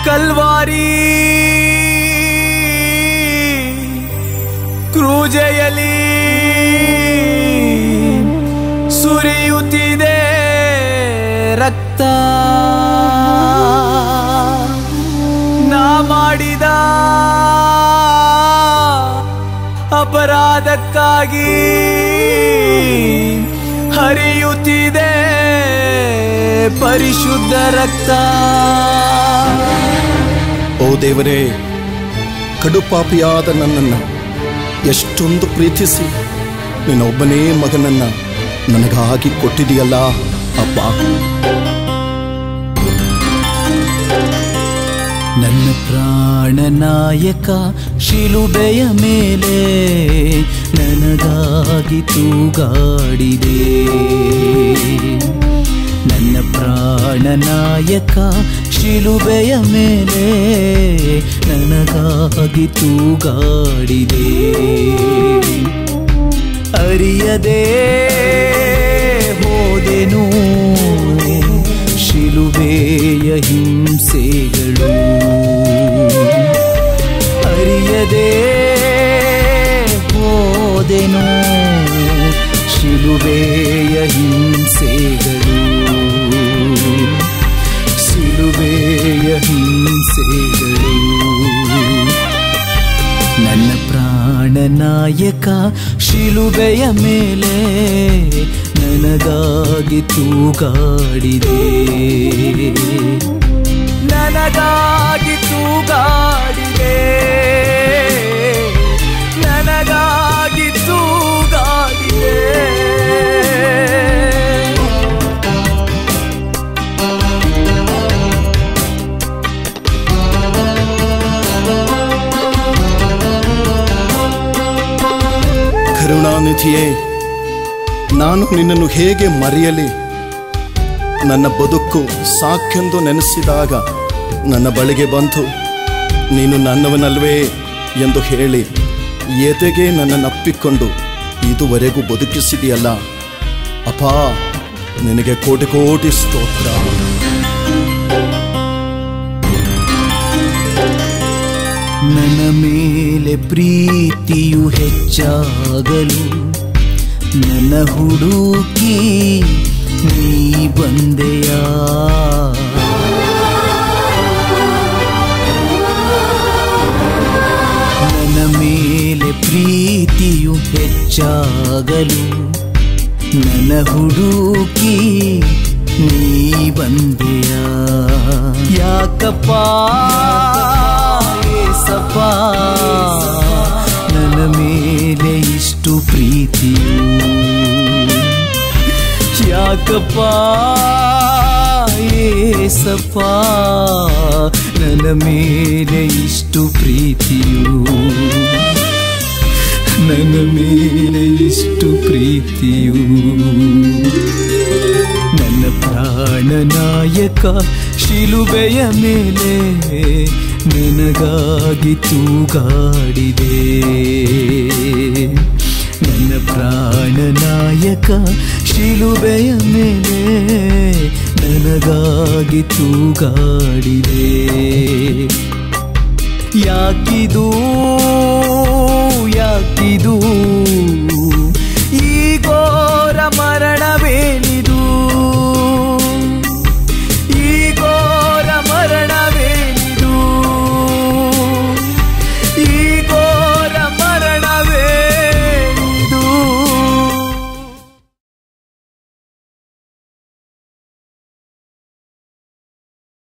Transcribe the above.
Calvary ಕ್ರೂಜೆಯಲಿ ಸುರಿಯುತ್ತಿದೆ ರಕ್ತ ನಾ ಮಾಡಿದ ಅಪರಾಧಕ್ಕಾಗಿ ಹರಿಯುತ್ತಿದೆ ಪರಿಶುದ್ಧ ರಕ್ತ ಓ ದೇವರೇ ಕಡುಪಾಪಿಯಾದ ನನ್ನನ್ನು ಎಷ್ಟೊಂದು ಪ್ರೀತಿಸಿ ನಿನ್ನೊಬ್ಬನೇ ಮಗನನ್ನ ನನಗಾಗಿ ಕೊಟ್ಟಿದೆಯಲ್ಲ ಅಪ್ಪ ನನ್ನ ಪ್ರಾಣನಾಯಕ ಶಿಲುಬೆಯ ಮೇಲೆ ನನಗಾಗಿ ತೂಗಾಡಿದೆ ನನ್ನ ಪ್ರಾಣನಾಯಕ ಶಿಲುಬೆಯ ಮೇಲೆ ನನಗಾಗಿ ತೂಗಾಡಿದೆ ಅರಿಯದೆ ಹೋದೆನು ಶಿಲುಬೆಯ ಹಿಂಸೆಗಳು ಅರಿಯದೆ ಹೋದೆನು ಶಿಲುಬೆಯ ಹಿಂಸೆಗಳು ಶಿಲುಬೆಯ ಹಿಂಸೆಗಳು ನನ್ನ ಪ್ರಾಣನಾಯಕ ಶಿಲುಬೆಯ ಮೇಲೆ ನನಗಾಗಿ ತೂಗಾಡಿದೆ ನನಗಾಗಿ ತೂಗಾಡಿದೆ ನನಗಾಗಿ ತೂಗಾಡಿದೆ ಕರುಣಾನಿಧಿಯೇ ನಾನು ನಿನ್ನನ್ನು ಹೇಗೆ ಮರೆಯಲಿ ನನ್ನ ಬದುಕು ಸಾಕೆಂದು ನೆನೆಸಿದಾಗ ನನ್ನ ಬಳಿಗೆ ಬಂತು ನೀನು ನನ್ನವನಲ್ವೇ ಎಂದು ಹೇಳಿ ಎದೆಗೆ ನನ್ನನ್ನು ಅಪ್ಪಿಕೊಂಡು ಇದುವರೆಗೂ ಬದುಕಿಸಿದೆಯಲ್ಲ ಅಪಾ ನಿನಗೆ ಕೋಟಿ ಕೋಟಿ ಸ್ತೋತ್ರ ನನ್ನ ಮೇಲೆ ಪ್ರೀತಿಯು ಹೆಚ್ಚಾಗಲು ನನ್ನ ಹುಡುಕಿ ನೀ ಬಂದೆಯ ನನ್ನ ಮೇಲೆ ಪ್ರೀತಿಯು ಹೆಚ್ಚಾಗಲು ನನ್ನ ಹುಡುಕಿ ನೀ ಬಂದೆಯ ಯಾಕಪ್ಪ ಏಸಪ್ಪ ನನ್ನ ಮೇಲೆ ಇಷ್ಟು ಪ್ರೀತಿಯು ಯಾಕಪ್ಪ ಏಸಪ್ಪ ನನ್ನ ಮೇಲೆ ಇಷ್ಟು ಪ್ರೀತಿಯು ನನ್ನ ಮೇಲೆ ಇಷ್ಟು ಪ್ರೀತಿಯು ನನ್ನ ಪ್ರಾಣನಾಯಕ ಶಿಲುಬೆಯ ಮೇಲೆ ನನಗಾಗಿ ತೂಗಾಡಿದೆ ನನ್ನ ಪ್ರಾಣನಾಯಕ ಶಿಲುಬೆಯ ಮೇಲೆ ನನಗಾಗಿ ತೂಗಾಡಿದೆ ಯಾಕಿದು ಯಾಕಿದು ಈ ಘೋರ ಮರಣ